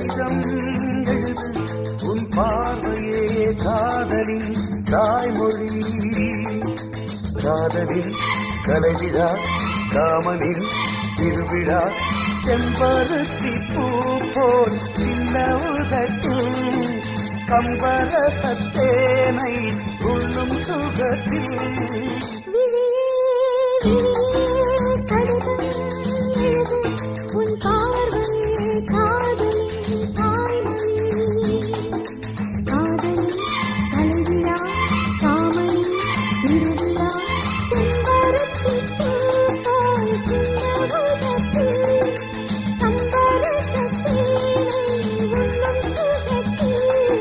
கடிதம் எழுது உன் பார்வையே காதலின் தாய்மொழி காதலின் கலைவிழா காமனின் திருவிழா செம்பருத்தி பூ போல் சின்ன உதட்டில் கம்பரசத்தேனை உள்ளும் சுகத்தில் விழியே விழியே கடிதம் எழுது உன் பார்வையே காதலின் தாய்மொழி காதலின் கலைவிழா காமனின் திருவிழா செம்பருத்தி பூ போல் சின்ன உதட்டில் கம்பரசத்தேனை உள்ளும் சுகத்தில்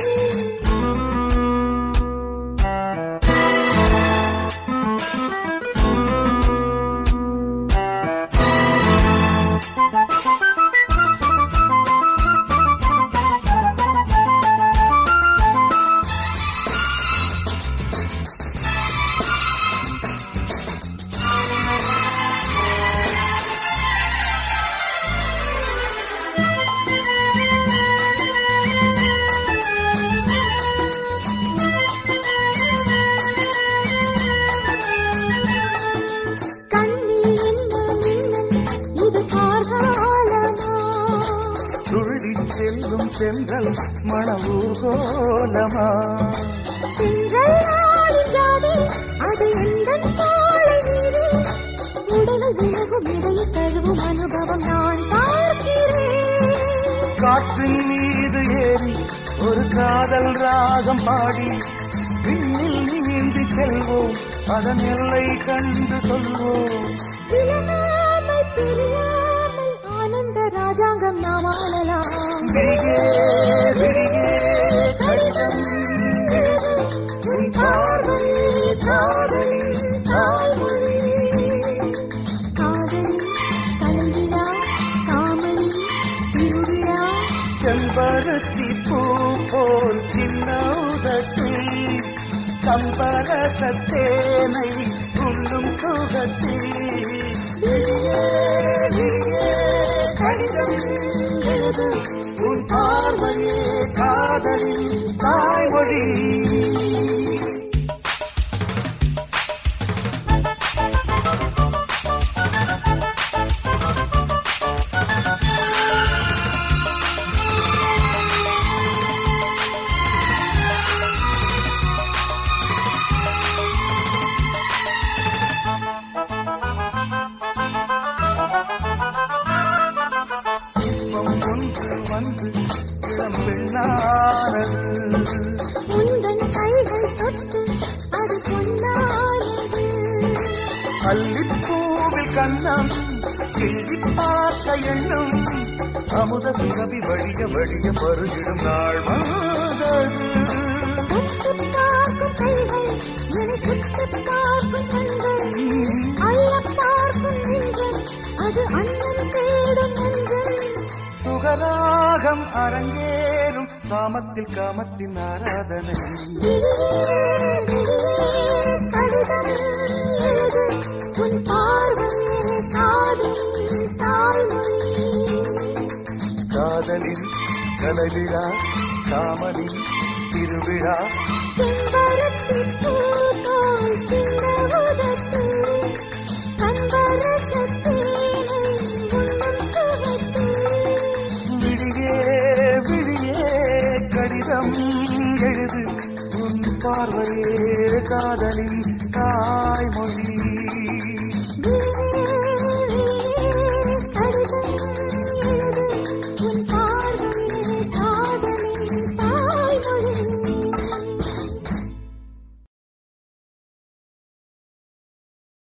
கண்ணில் என்ன மின்னல் இது கார்காலமா துள்ளிச் செல்லும் சென்றல் மணவூர்கோலமா சென்றல் நாளின் ஜாதி அது எந்தன் தோளை மீது உடலை விலகும் இடையை தழுவும் அனுபவம் நான் பார்க்கிறேன் காற்றின் மீது ஏறி ஒரு காதல் ராகம் பாடி விண்ணில் நீந்தி செல்வோம் அதன் எல்லை கண்டு சொல்வோம் இளநாமை பிரியாமல் ஆனந்த ராஜாங்கம் நாம் ஆளலாம் விரிகே விரிகே கடிதம் எழுது உன் பார்வையே காதலி தாய்மொழி காதலி கலைவிழா காமலி திருவிழா செம்பருத்தி பூ போல் சின்ன உதட்டில் கம்பரசத்தேனை உள்ளும் சுகத்தில் விழியே விழியே கடிதம் எழுது உன் பார்வையே காதலின் தாய்மொழி சிற்பம் ஒன்று வந்து இளம் பெண்ணானது உந்தன் கைகள் தொட்டு அது பொன்னானது அல்லிப்பூவில் கண்ணம் கிள்ளி பார்த்த எண்ணம் அமுத சுரபி வழிய வழிய பருகிடும் நாள் வந்தது தொட்டு பார்க்கும் கைகள் என்னை தொட்டு பார்க்கும் கண்கள் அள்ள பார்க்கும் நெஞ்சம் அது அண்ணன் தேடும் நெஞ்சம் சுகராகம் அரங்கேறும் சாமத்தில் காமத்தின் ஆராதனை விழியே, விழியே, கடிதம் எழுது உன் பார்வையே காதலின் தாய்மொழி காதலின் கலவிழா காமலின் திருவிழா செம்பருத்தி பூ போல் சின்ன உதட்டில் கண்பரசத்தேனை உள்ளம் சுவைத்தில் விழியே விழியே கடிதம் எழுது உன் பார்வையே காதலின் கா